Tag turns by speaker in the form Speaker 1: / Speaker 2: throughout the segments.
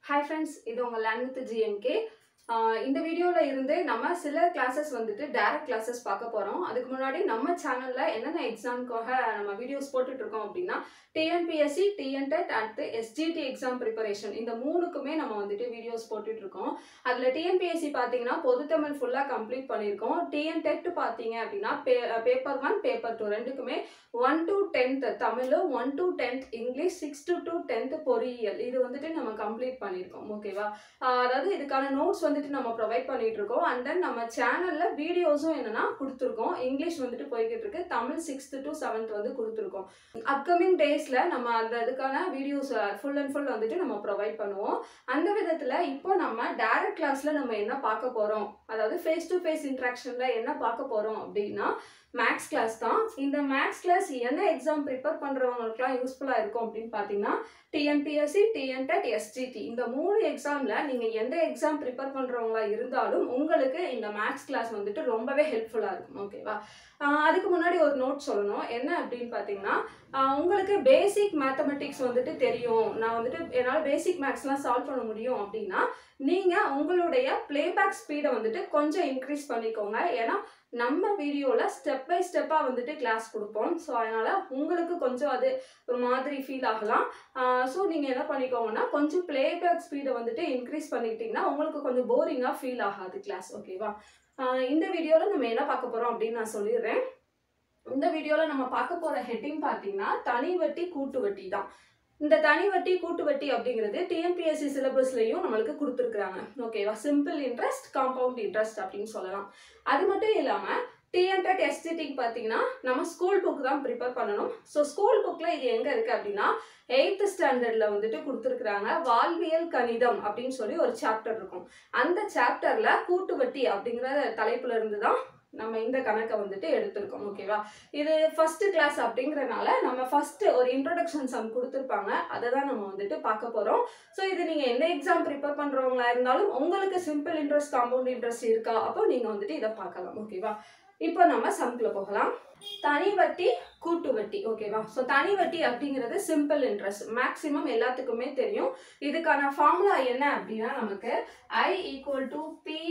Speaker 1: hi friends இது உங்கள் land with GMK இந்த வீடியோவில் இருந்து நம்ம சில கிளாஸஸ் வந்துட்டு டைரக்ட் கிளாஸஸ் பார்க்க போகிறோம் அதுக்கு முன்னாடி நம்ம சேனலில் என்னென்ன எக்ஸாமுக்காக நம்ம வீடியோஸ் போட்டுட்ருக்கோம் அப்படின்னா TNPSC TNTET and SGT exam preparation இந்த மூணுக்குமே நம்ம வந்துட்டு வீடியோஸ் போட்டுட்ருக்கோம் அதில் டிஎன்பிஎஸ்சி பார்த்தீங்கன்னா பொதுத்தமிழ் ஃபுல்லாக கம்ப்ளீட் பண்ணியிருக்கோம் டிஎன்டெட் பார்த்தீங்க அப்படின்னா பே பேப்பர் ஒன் பேப்பர் டூ ரெண்டுக்குமே one to tenth Tamil one to tenth English six to to tenth பொறியியல் இது வந்துட்டு நம்ம கம்ப்ளீட் பண்ணியிருக்கோம் ஓகேவா அதாவது இதுக்கான நோட்ஸ் வந்துட்டு நம்ம ப்ரொவைட் பண்ணிட்டு இருக்கோம் அண்ட் தென் நம்ம சேனல்ல வீடியோஸும் என்னன்னா கொடுத்துருக்கோம் இங்கிலீஷ் வந்துட்டு போய்கிட்டு இருக்கு தமிழ் சிக்ஸ்த் டு செவன்த் வந்து கொடுத்துருக்கோம் அப்கமிங் டேஸ்ல நம்ம அந்த இதுக்கான வீடியோஸ் ஃபுல் அண்ட் ஃபுல் வந்துட்டு நம்ம ப்ரொவைட் பண்ணுவோம் அந்த விதத்துல இப்போ நம்ம டைரக்ட் கிளாஸ்ல நம்ம என்ன பார்க்க போறோம் அதாவது ஃபேஸ் டு ஃபேஸ் இன்ட்ராக்ஷன்ல என்ன பார்க்க போறோம் அப்படின்னா மேக்ஸ் கிளாஸ் தான் இந்த மேக்ஸ் கிளாஸ் என்ன எக்ஸாம் ப்ரிப்பேர் பண்ணுறவங்களுக்குலாம் யூஸ்ஃபுல்லாக இருக்கும் அப்படின்னு பார்த்தீங்கன்னா டிஎன்பிஎஸ்சி டிஎன்டெட் எஸ்ஜிடி இந்த மூணு எக்ஸாமில் நீங்கள் எந்த எக்ஸாம் ப்ரிப்பேர் பண்ணுறவங்களா இருந்தாலும் உங்களுக்கு இந்த மேக்ஸ் கிளாஸ் வந்துட்டு ரொம்பவே ஹெல்ப்ஃபுல்லாக இருக்கும் ஓகேவா அதுக்கு முன்னாடி ஒரு நோட் சொல்லணும் என்ன அப்படின்னு பார்த்தீங்கன்னா உங்களுக்கு பேசிக் மேத்தமெட்டிக்ஸ் வந்துட்டு தெரியும் நான் வந்துட்டு என்னால் பேசிக் மேக்ஸ்லாம் சால்வ் பண்ண முடியும் அப்படின்னா நீங்கள் உங்களுடைய ப்ளேபேக் ஸ்பீடை வந்துட்டு கொஞ்சம் இன்க்ரீஸ் பண்ணிக்கோங்க ஏன்னா நம்ம வீடியோவில் ஸ்டெப் பை ஸ்டெப்பாக வந்துட்டு கிளாஸ் கொடுப்போம் ஸோ அதனால் உங்களுக்கு கொஞ்சம் அது ஒரு மாதிரி ஃபீல் ஆகலாம் ஸோ நீங்கள் என்ன பண்ணிக்கோங்கன்னா கொஞ்சம் ப்ளேபேக் ஸ்பீடை வந்துட்டு இன்க்ரீஸ் பண்ணிக்கிட்டிங்கன்னா உங்களுக்கு கொஞ்சம் போரிங்காக ஃபீல் ஆகாது கிளாஸ் ஓகேவா இந்த வீடியோவில் நம்ம என்ன பார்க்க போகிறோம் அப்படின்னு நான் சொல்லிடுறேன் இந்த வீடியோவில் நம்ம பார்க்க போகிற ஹெட்டிங் பார்த்தீங்கன்னா தனி வட்டி கூட்டு வட்டி தான் இந்த தனி வட்டி கூட்டு வட்டி அப்படிங்கிறது டிஎன்பிஎஸ்சி சிலபஸ்லையும் நம்மளுக்கு கொடுத்துருக்குறாங்க ஓகேவா சிம்பிள் இன்ட்ரெஸ்ட் காம்பவுண்ட் இன்ட்ரெஸ்ட் அப்படின்னு சொல்லலாம் அது மட்டும் இல்லாமல் டிஎன்டெட் எஸ்டிடிக்கு பார்த்தீங்கன்னா நம்ம ஸ்கூல் புக் தான் ப்ரிப்பேர் பண்ணணும் ஸோ ஸ்கூல் புக்கில் இது எங்கே இருக்குது அப்படின்னா எயித்து ஸ்டாண்டர்டில் வந்துட்டு கொடுத்துருக்குறாங்க வாழ்வியல் கணிதம் அப்படின்னு சொல்லி ஒரு சாப்டர் இருக்கும் அந்த சாப்டரில் கூட்டு வட்டி அப்படிங்கிற தலைப்புல இருந்து தான் நம்ம இந்த கணக்கை வந்துட்டு எடுத்திருக்கோம் ஓகேவா இது ஃபர்ஸ்ட் கிளாஸ் அப்படிங்கிறனால நம்ம ஃபர்ஸ்ட் ஒரு இன்ட்ரொடக்ஷன் சம் கொடுத்துருப்பாங்க அதை தான் நம்ம வந்துட்டு பார்க்க போகிறோம் ஸோ இது நீங்கள் எந்த எக்ஸாம் ப்ரிப்பேர் பண்ணுறவங்களா இருந்தாலும் உங்களுக்கு சிம்பிள் இன்ட்ரெஸ்ட் காம்பவுண்ட் இன்ட்ரெஸ்ட் இருக்கா அப்போ நீங்கள் வந்துட்டு இதை பார்க்கலாம் ஓகேவா இப்போ நம்ம சம்குள்ள போகலாம் தனி வட்டி கூட்டு வட்டி ஓகேவா ஸோ தனி வட்டி அப்படிங்கிறது சிம்பிள் இன்ட்ரெஸ்ட் மேக்ஸிமம் எல்லாத்துக்குமே தெரியும் இதுக்கான ஃபார்முலா என்ன அப்படின்னா நமக்கு I equal to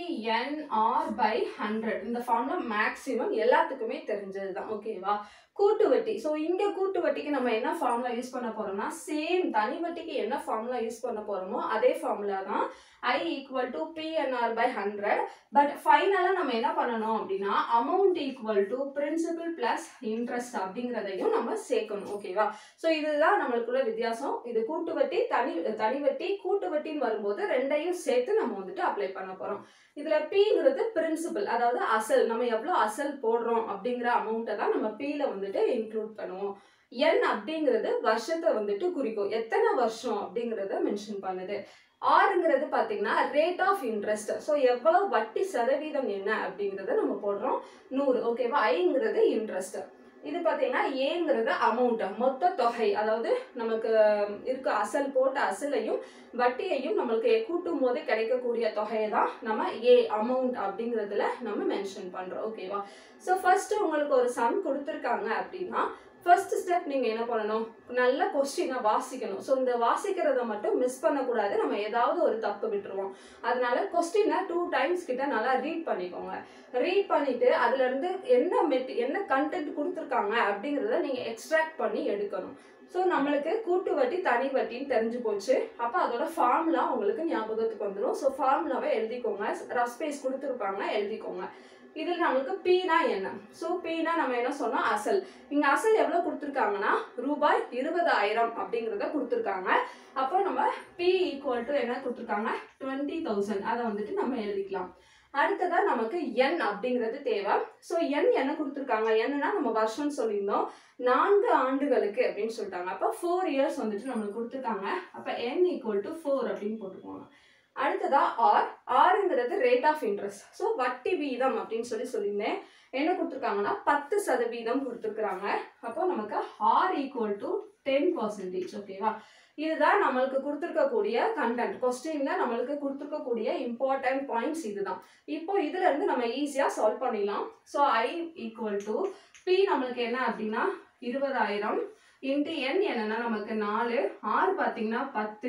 Speaker 1: PNR by hundred இந்த ஃபார்முலா மேக்ஸிமம் எல்லாத்துக்குமே தெரிஞ்சது தான் ஓகேவா கூட்டு வட்டி ஸோ இங்கே கூட்டு வட்டிக்கு நம்ம என்ன ஃபார்முலா யூஸ் பண்ண போறோம்னா சேம் தனி வட்டிக்கு என்ன ஃபார்முலா யூஸ் பண்ண போறோமோ அதே ஃபார்முலா தான் I equal to PNR by hundred but ஃபைனலாக நம்ம என்ன பண்ணணும் அப்படின்னா amount equal to principal plus interest அப்படிங்கிறதையும் நம்ம சேர்க்கணும் ஓகேவா ஸோ இதுதான் நம்மளுக்குள்ள வித்தியாசம் இது கூட்டு வட்டி தனி தனி வட்டி கூட்டு வட்டின்னு வரும்போது ரெண்டையும் சேர்த்து நம்ம வந்துட்டு அப்ளை பண்ண போகிறோம் இதில் பிங்கிறது பிரின்சிபல் அதாவது அசல் நம்ம எவ்வளோ அசல் போடுறோம் அப்படிங்கிற அமௌண்ட்டை தான் நம்ம பியில் வந்துட்டு இன்க்ளூட் பண்ணுவோம் என் அப்படிங்கிறது வருஷத்தை வந்துட்டு குறிக்கும் எத்தனை வருஷம் அப்படிங்கிறத மென்ஷன் பண்ணுது ஆறுங்கிறது பார்த்தீங்கன்னா ரேட் ஆஃப் இன்ட்ரெஸ்ட் ஸோ எவ்வளோ வட்டி சதவீதம் என்ன அப்படிங்கிறத நம்ம போடுறோம் நூறு ஓகேவா ஐங்கிறது இன்ட்ரெஸ்ட் இது பார்த்தீங்கன்னா ஏங்கிறது அமௌண்ட் மொத்த தொகை அதாவது நமக்கு இருக்க அசல் போட்ட அசலையும் வட்டியையும் நம்மளுக்கு கூட்டும் போது கிடைக்கக்கூடிய தொகையை தான் நம்ம ஏ அமௌண்ட் அப்படிங்கிறதுல நம்ம மென்ஷன் பண்ணுறோம் ஓகேவா ஸோ ஃபர்ஸ்ட் உங்களுக்கு ஒரு சம் கொடுத்துருக்காங்க அப்படின்னா ஃபர்ஸ்ட் ஸ்டெப் நீங்கள் என்ன பண்ணணும் நல்ல கொஸ்டினை வாசிக்கணும் ஸோ இந்த வாசிக்கிறத மட்டும் மிஸ் பண்ணக்கூடாது நம்ம ஏதாவது ஒரு தப்பு விட்டுருவோம் அதனால கொஸ்டினை டூ டைம்ஸ் கிட்ட நல்லா ரீட் பண்ணிக்கோங்க ரீட் பண்ணிட்டு அதுல இருந்து என்ன மெட்டி என்ன கண்டென்ட் கொடுத்துருக்காங்க அப்படிங்கிறத நீங்கள் எக்ஸ்ட்ராக்ட் பண்ணி எடுக்கணும் ஸோ நம்மளுக்கு கூட்டு வட்டி தனி வட்டின்னு தெரிஞ்சு போச்சு அப்போ அதோட ஃபார்முலா உங்களுக்கு ஞாபகத்துக்கு வந்துடும் ஸோ ஃபார்முலாவை எழுதிக்கோங்க ரஃப் ஸ்பேஸ் கொடுத்துருப்பாங்க எழுதிக்கோங்க இதில் நம்மளுக்கு பீனா என்ன ஸோ பீனா நம்ம என்ன சொன்னோம் அசல் இங்கே அசல் எவ்வளோ கொடுத்துருக்காங்கன்னா ரூபாய் இருபதாயிரம் அப்படிங்கிறத கொடுத்துருக்காங்க அப்போ நம்ம பி ஈக்குவல் டு என்ன கொடுத்துருக்காங்க டுவெண்ட்டி தௌசண்ட் அதை வந்துட்டு நம்ம எழுதிக்கலாம் அடுத்ததாக நமக்கு என் அப்படிங்கிறது தேவை ஸோ என் என்ன கொடுத்துருக்காங்க என்னன்னா நம்ம வருஷம் சொல்லியிருந்தோம் நான்கு ஆண்டுகளுக்கு அப்படின்னு சொல்லிட்டாங்க அப்போ ஃபோர் இயர்ஸ் வந்துட்டு நம்மளுக்கு கொடுத்துருக்காங்க அப்போ என் ஈக்குவல் டு ஃபோர் அப்படின்னு போட்டுக்கோங்க அடுத்ததா ஆர் ஆறுங்கிறது ரேட் ஆஃப் இன்ட்ரெஸ்ட் ஸோ வட்டி வீதம் அப்படின்னு சொல்லி சொல்லியிருந்தேன் என்ன கொடுத்துருக்காங்கன்னா பத்து சதவீதம் கொடுத்துருக்குறாங்க அப்போ நமக்கு R equal to ten percentage ஓகேவா இதுதான் நம்மளுக்கு கொடுத்துருக்கக்கூடிய கண்டென்ட் கொஸ்டின்ல நம்மளுக்கு கொடுத்துருக்கக்கூடிய இம்பார்ட்டன்ட் பாயிண்ட்ஸ் இதுதான் இப்போ இதுல இருந்து நம்ம ஈஸியா சால்வ் பண்ணிடலாம் so I equal to P நம்மளுக்கு என்ன அப்படின்னா இருபதாயிரம் இன்ட்டு என் என்னன்னா நமக்கு நாலு ஆறு பார்த்தீங்கன்னா பத்து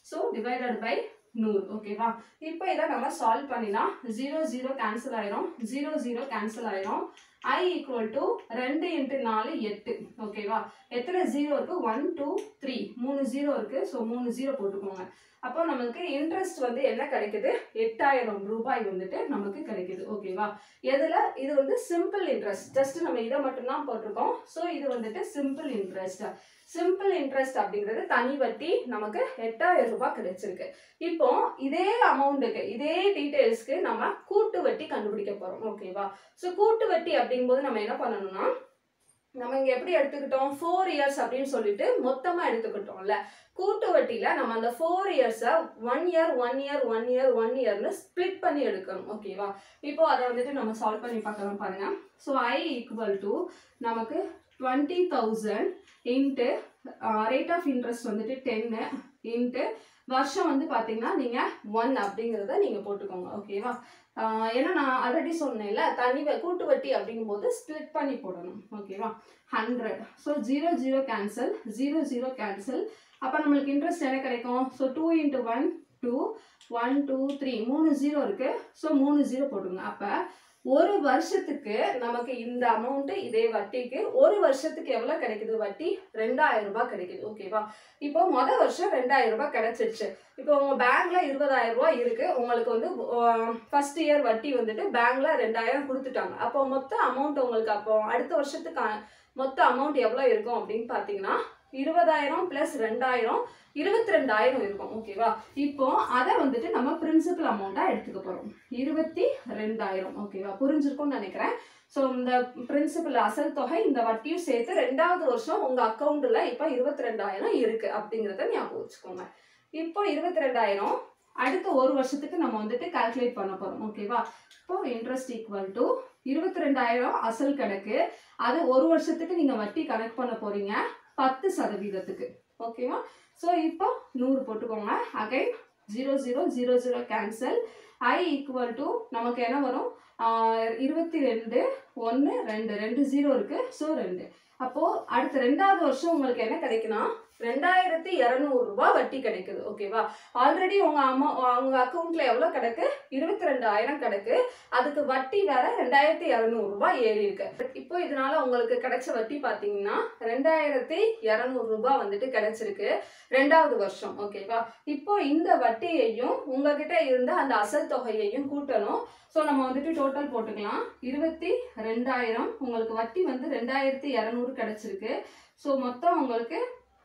Speaker 1: ஸோ டிவைடட் பை நூறு ஓகேவா இப்போ இதை நம்ம சால்வ் பண்ணினா ஜீரோ ஜீரோ கேன்சல் ஆயிரும் ஜீரோ ஜீரோ கேன்சல் ஆயிரும் ஐ ஈக்குவல் டு ரெண்டு இன்ட்டு நாலு எட்டு ஓகேவா எத்தனை ஜீரோ இருக்கு ஒன் டூ த்ரீ மூணு ஜீரோ இருக்கு ஸோ மூணு ஜீரோ போட்டுக்கோங்க அப்போ நமக்கு இன்ட்ரெஸ்ட் வந்து என்ன கிடைக்குது எட்டாயிரம் ரூபாய் வந்துட்டு நமக்கு கிடைக்குது ஓகேவா எதில் இது வந்து சிம்பிள் இன்ட்ரெஸ்ட் ஜஸ்ட் நம்ம இதை மட்டும்தான் போட்டிருக்கோம் ஸோ இது வந்துட்டு சிம்பிள் இன்ட்ரெஸ்ட் சிம்பிள் இன்ட்ரெஸ்ட் அப்படிங்கிறது தனி வட்டி நமக்கு எட்டாயிரம் ரூபாய் கிடைச்சிருக்கு இப்போ இதே அமௌண்ட்டுக்கு இதே டீட்டெயில்ஸ்க்கு நம்ம கூட்டு வட்டி கண்டுபிடிக்க போறோம் ஓகேவா ஸோ கூட்டு வட்டி அப்படிங்கும்போது நம்ம என்ன பண்ணணும்னா நம்ம இங்க எப்படி எடுத்துக்கிட்டோம் ஃபோர் இயர்ஸ் அப்படின்னு சொல்லிட்டு மொத்தமா எடுத்துக்கிட்டோம்ல கூட்டு வட்டியில நம்ம அந்த ஃபோர் இயர்ஸை one year one year one year one இயர்னு ஸ்ப்ளிட் பண்ணி எடுக்கணும் ஓகேவா இப்போ அதை வந்துட்டு நம்ம சால்வ் பண்ணி பார்க்கலாம் பாருங்க ஸோ ஐ ஈக்குவல் டு நமக்கு twenty thousand into rate of interest வந்துட்டு டென்னு இன்ட்டு வருஷம் வந்து பார்த்தீங்கன்னா நீங்கள் ஒன் அப்படிங்கிறத நீங்கள் போட்டுக்கோங்க ஓகேவா ஆஹ் ஏன்னா நான் ஆல்ரெடி சொன்னேன்ல தனி வ- கூட்டு வட்டி அப்படிங்கும்போது ஸ்ப்ளிட் பண்ணி போடணும் ஓகேவா hundred so zero zero cancel zero zero cancel அப்போ நம்மளுக்கு இன்ட்ரெஸ்ட் என்ன கிடைக்கும் so two into one two one two three மூணு ஜீரோ இருக்கு ஸோ மூணு ஜீரோ போட்டுங்க அப்போ ஒரு வருஷத்துக்கு நமக்கு இந்த அமௌண்ட்டு இதே வட்டிக்கு ஒரு வருஷத்துக்கு எவ்வளோ கிடைக்குது வட்டி ரெண்டாயிரம் ரூபாய் கிடைக்குது ஓகேவா இப்போ முத வருஷம் ரெண்டாயிரம் ரூபாய் கிடைச்சிருச்சு இப்போ உங்க பேங்க்ல இருபதாயிரம் ரூபாய் இருக்கு உங்களுக்கு வந்து ஃபர்ஸ்ட் இயர் வட்டி வந்துட்டு பேங்க்ல ரெண்டாயிரம் கொடுத்துட்டாங்க அப்போ மொத்த அமௌண்ட் உங்களுக்கு அப்போ அடுத்த வருஷத்துக்கு அ- மொத்த அமௌண்ட் எவ்வளோ இருக்கும் அப்படின்னு பார்த்தீங்கன்னா இருபதாயிரம் ப்ளஸ் ரெண்டாயிரம் இருபத்தி ரெண்டாயிரம் இருக்கும் ஓகேவா இப்போ அதை வந்துட்டு நம்ம பிரின்சிபல் அமௌண்ட்டாக எடுத்துக்க போகிறோம் இருபத்தி ரெண்டாயிரம் ஓகேவா புரிஞ்சிருக்கும்னு நினைக்கிறேன் ஸோ இந்த பிரின்சிபல் அசல் தொகை இந்த வட்டியும் சேர்த்து ரெண்டாவது வருஷம் உங்கள் அக்கௌண்ட்டில் இப்போ இருபத்தி ரெண்டாயிரம் இருக்குது அப்படிங்கிறத ஞாபகம் வச்சுக்கோங்க இப்போ இருபத்தி ரெண்டாயிரம் அடுத்த ஒரு வருஷத்துக்கு நம்ம வந்துட்டு கால்குலேட் பண்ண போகிறோம் ஓகேவா இப்போ இன்ட்ரெஸ்ட் ஈக்குவல் டு இருபத்தி ரெண்டாயிரம் அசல் கணக்கு அது ஒரு வருஷத்துக்கு நீங்கள் வட்டி கணக்கு பண்ண போகிறீங்க பத்து சதவீதத்துக்கு ஓகேவா ஸோ இப்போ நூறு போட்டுக்கோங்க again zero zero zero zero cancel I equal to நமக்கு என்ன வரும் ஆஹ் இருபத்தி ரெண்டு ஒன்று ரெண்டு ரெண்டு ஜீரோ இருக்கு ஸோ ரெண்டு அப்போது அடுத்த ரெண்டாவது வருஷம் உங்களுக்கு என்ன கிடைக்குன்னா ரெண்டாயிரத்தி இரநூறுபா வட்டி கிடைக்குது ஓகேவா ஆல்ரெடி உங்க அம்மா உங்க அக்கௌண்ட்ல எவ்வளோ கிடக்கு இருபத்தி ரெண்டாயிரம் கிடக்கு அதுக்கு வட்டி வேற ரெண்டாயிரத்தி இரநூறுபா ஏறி இருக்கு இப்போ இதனால உங்களுக்கு கிடைச்ச வட்டி பார்த்தீங்கன்னா ரெண்டாயிரத்தி இரநூறுபா வந்துட்டு கிடைச்சிருக்கு ரெண்டாவது வருஷம் ஓகேவா இப்போ இந்த வட்டியையும் உங்ககிட்ட இருந்த அந்த அசல் தொகையையும் கூட்டணும் ஸோ நம்ம வந்துட்டு டோட்டல் போட்டுக்கலாம் இருபத்தி ரெண்டாயிரம் உங்களுக்கு வட்டி வந்து ரெண்டாயிரத்தி இரநூறு கிடைச்சிருக்கு ஸோ மொத்தம் உங்களுக்கு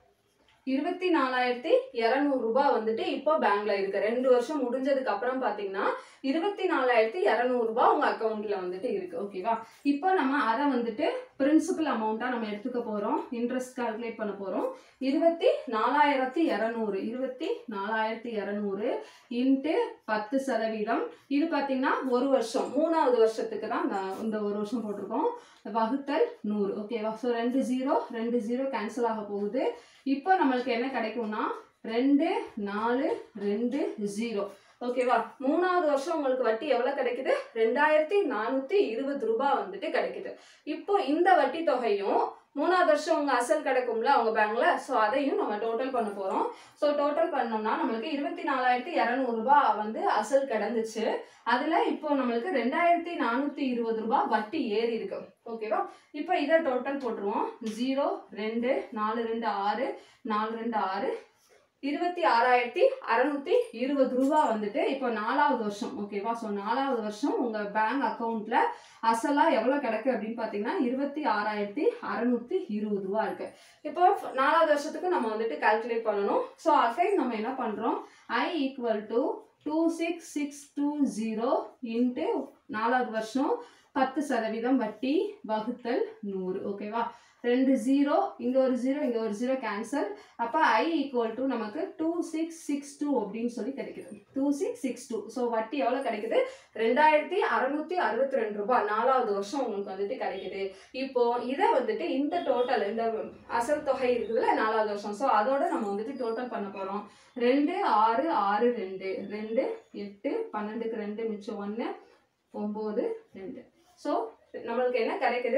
Speaker 1: இருபத்தி நாலாயிரத்தி இரநூறு ரூபாய் வந்துட்டு இப்போ பேங்க்ல இருக்கு ரெண்டு வருஷம் முடிஞ்சதுக்கு அப்புறம் பாத்தீங்கன்னா இருபத்தி நாலாயிரத்தி இரநூறு ரூபாய் உங்க அக்கௌண்ட்ல வந்துட்டு இருக்கு ஓகேவா இப்போ நம்ம அதை வந்துட்டு பிரின்சிபல் அமௌண்ட்டா நம்ம எடுத்துக்க போறோம் இன்ட்ரெஸ்ட் கால்குலேட் பண்ண போறோம் இருபத்தி நாலாயிரத்தி இரநூறு இருபத்தி நாலாயிரத்தி இரநூறு இன்ட்டு பத்து சதவீதம் இது பார்த்தீங்கன்னா ஒரு வருஷம் மூணாவது வருஷத்துக்கு தான் இந்த- இந்த ஒரு வருஷம் போட்டிருக்கோம் வகுத்தல் நூறு ஓகேவா ஸோ ரெண்டு ஜீரோ ரெண்டு ஜீரோ கேன்சல் ஆக போகுது இப்போ நம்மளுக்கு என்ன கிடைக்கும்னா ரெண்டு நாலு ரெண்டு ஜீரோ ஓகேவா மூணாவது வருஷம் உங்களுக்கு வட்டி எவ்வளோ கிடைக்குது ரெண்டாயிரத்தி நானூற்றி இருபது ரூபாய் வந்துட்டு கிடைக்குது இப்போ இந்த வட்டி தொகையும் மூணாவது வருஷம் உங்க அசல் கிடைக்கும்ல அவங்க பேங்க்ல ஸோ அதையும் நம்ம டோட்டல் பண்ண போறோம் ஸோ டோட்டல் பண்ணோம்னா நம்மளுக்கு இருபத்தி நாலாயிரத்தி இரநூறுபா வந்து அசல் கிடந்துச்சு அதுல இப்போ நம்மளுக்கு ரெண்டாயிரத்தி நானூத்தி இருபது ரூபாய் வட்டி ஏறி இருக்கு ஓகேவா இப்போ இதை டோட்டல் போட்டுருவோம் ஜீரோ ரெண்டு நாலு ரெண்டு ஆறு நாலு ரெண்டு ஆறு இருபத்தி ஆறாயிரத்தி அறநூத்தி இருபது ரூபா வந்துட்டு இப்போ நாலாவது வருஷம் ஓகேவா ஸோ நாலாவது வருஷம் உங்க பேங்க் அக்கௌண்ட்ல அசலா எவ்வளோ கிடக்கு அப்படின்னு பார்த்தீங்கன்னா இருபத்தி ஆறாயிரத்தி அறநூத்தி இருபது ரூபா இருக்கு இப்போ நாலாவது வருஷத்துக்கு நம்ம வந்துட்டு கால்குலேட் பண்ணணும் ஸோ அகைன் நம்ம என்ன பண்றோம் I equal to two six six two zero into நாலாவது வருஷம் பத்து சதவீதம் வட்டி வகுத்தல் நூறு ஓகேவா ரெண்டு ஜீரோ இங்கே ஒரு ஜீரோ இங்கே ஒரு ஜீரோ கேன்சல் அப்போ ஐ ஈக்குவல் டு நமக்கு டூ சிக்ஸ் சிக்ஸ் டூ அப்படின்னு சொல்லி கிடைக்குது two six six two so வட்டி எவ்வளோ கிடைக்குது ரெண்டாயிரத்தி அறநூற்றி அறுபத்தி ரெண்டு ரூபாய் நாலாவது வருஷம் உங்களுக்கு வந்துட்டு கிடைக்குது இப்போ இதை வந்துட்டு இந்த டோட்டல் இந்த அசல் தொகை இருக்குதுல்ல நாலாவது வருஷம் ஸோ அதோட நம்ம வந்துட்டு டோட்டல் பண்ண போகிறோம் ரெண்டு ஆறு ஆறு ரெண்டு ரெண்டு எட்டு பன்னெண்டுக்கு ரெண்டு மிச்சம் ஒன்று ஒம்பது ரெண்டு ஸோ நம்மளுக்கு என்ன கிடைக்குது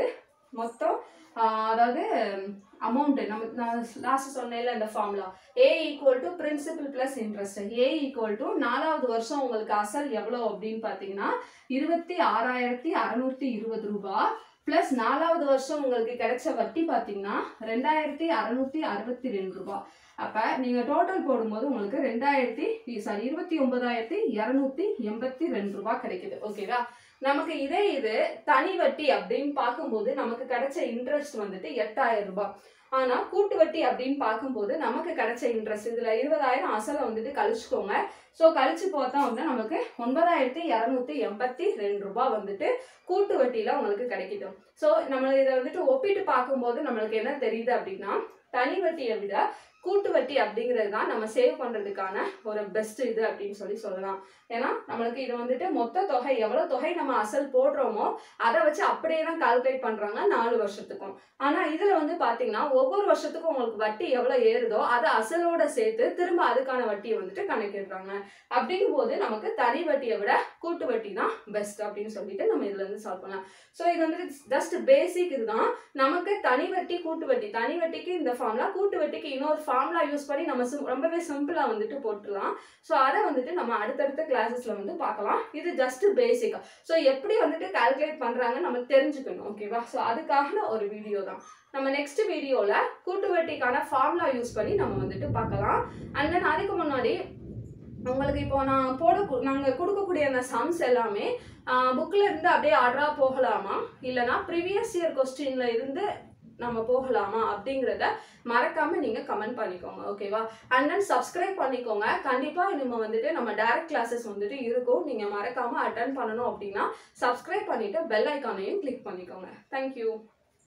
Speaker 1: மொத்தம் ஆஹ், அதாவது அமௌண்ட் நம்ம நான் லாஸ்ட் சொன்னேன்ல இந்த formula A equal to principal plus interest A equal to நாலாவது வருஷம் உங்களுக்கு அசல் எவ்வளோ அப்படின்னு பார்த்தீங்கன்னா இருபத்தி ஆறாயிரத்தி அறநூற்றி இருபது ரூபாய் ப்ளஸ் நாலாவது வருஷம் உங்களுக்கு கிடைச்ச வட்டி பார்த்தீங்கன்னா ரெண்டாயிரத்தி அறநூற்றி அறுபத்தி ரெண்டு ரூபாய் அப்போ நீங்கள் டோட்டல் போடும்போது உங்களுக்கு ரெண்டாயிரத்தி சாரி இருபத்தி ஒன்பதாயிரத்தி இரநூத்தி எண்பத்தி ரெண்டு ரூபாய் கிடைக்குது ஓகேவா நமக்கு இதே இது தனி வட்டி அப்படின்னு பார்க்கும்போது நமக்கு கிடைச்ச இன்ட்ரெஸ்ட் வந்துட்டு எட்டாயிரம் ரூபாய் ஆனா கூட்டு வட்டி அப்படின்னு பார்க்கும்போது நமக்கு கிடைச்ச இன்ட்ரெஸ்ட் இதுல இருபதாயிரம் அசலை வந்துட்டு கழிச்சுக்கோங்க ஸோ கழிச்சு பார்த்தா வந்து நமக்கு ஒன்பதாயிரத்தி இரநூத்தி எண்பத்தி ரெண்டு ரூபாய் வந்துட்டு கூட்டு வட்டியில உங்களுக்கு கிடைக்குது ஸோ நம்ம இதை வந்துட்டு ஒப்பிட்டு பார்க்கும்போது நம்மளுக்கு என்ன தெரியுது அப்படின்னா தனி வட்டியை விட கூட்டு வட்டி அப்படிங்கிறது தான் நம்ம சேவ் பண்றதுக்கான ஒரு பெஸ்ட் இது அப்படின்னு சொல்லி சொல்லலாம் ஏன்னா நம்மளுக்கு இது வந்துட்டு மொத்த தொகை எவ்வளவு தொகை நம்ம அசல் போடுறோமோ அதை வச்சு அப்படியே தான் கால்குலேட் பண்றாங்க நாலு வருஷத்துக்கும் ஆனா இதுல வந்து பாத்தீங்கன்னா ஒவ்வொரு வருஷத்துக்கும் உங்களுக்கு வட்டி எவ்வளவு ஏறுதோ அதை அசலோட சேர்த்து திரும்ப அதுக்கான வட்டியை வந்துட்டு கணக்கிடுறாங்க அப்படிங்கும் போது நமக்கு தனி வட்டியை விட கூட்டு வட்டி தான் பெஸ்ட் அப்படின்னு சொல்லிட்டு நம்ம இதுல இருந்து சால்வ் பண்ணலாம் ஸோ இது வந்துட்டு ஜஸ்ட் பேசிக் இதுதான் நமக்கு தனி வட்டி கூட்டு வட்டி தனி வட்டிக்கு இந்த ஃபார்முலா கூட்டு வட்டிக்கு இன்னொரு ஃபார்முலா யூஸ் பண்ணி நம்ம sim- ரொம்பவே சிம்பிளா வந்துட்டு போட்டுடலாம் ஸோ அதை வந்துட்டு நம்ம அடுத்தடுத்த கிளாஸஸ்ல வந்து பார்க்கலாம் இது ஜஸ்ட் பேசிக் ஸோ எப்படி வந்துட்டு கால்குலேட் பண்றாங்க நம்ம தெரிஞ்சுக்கணும் ஓகேவா ஸோ அதுக்காக ஒரு வீடியோ தான் நம்ம நெக்ஸ்ட் வீடியோல கூட்டு வட்டிக்கான ஃபார்முலா யூஸ் பண்ணி நம்ம வந்துட்டு பார்க்கலாம் அண்ட் தென் அதுக்கு முன்னாடி உங்களுக்கு இப்போ நான் போட கு- நாங்க கொடுக்கக்கூடிய அந்த சம்ஸ் எல்லாமே புக்ல இருந்து அப்படியே ஆர்டரா போகலாமா இல்லைனா ப்ரீவியஸ் இயர் கொஸ்டின்ல இருந்து நம்ம போகலாமா அப்படிங்கிறத மறக்காம நீங்க கமெண்ட் பண்ணிக்கோங்க ஓகேவா அண்ட் தென் சப்ஸ்கிரைப் பண்ணிக்கோங்க கண்டிப்பா இனிமே வந்துட்டு நம்ம டைரக்ட் கிளாஸஸ் வந்துட்டு இருக்கும் நீங்க மறக்காம அட்டன் பண்ணணும் அப்படின்னா சப்ஸ்கிரைப் பண்ணிட்டு பெல் ஐக்கானையும் கிளிக் பண்ணிக்கோங்க தேங்க்யூ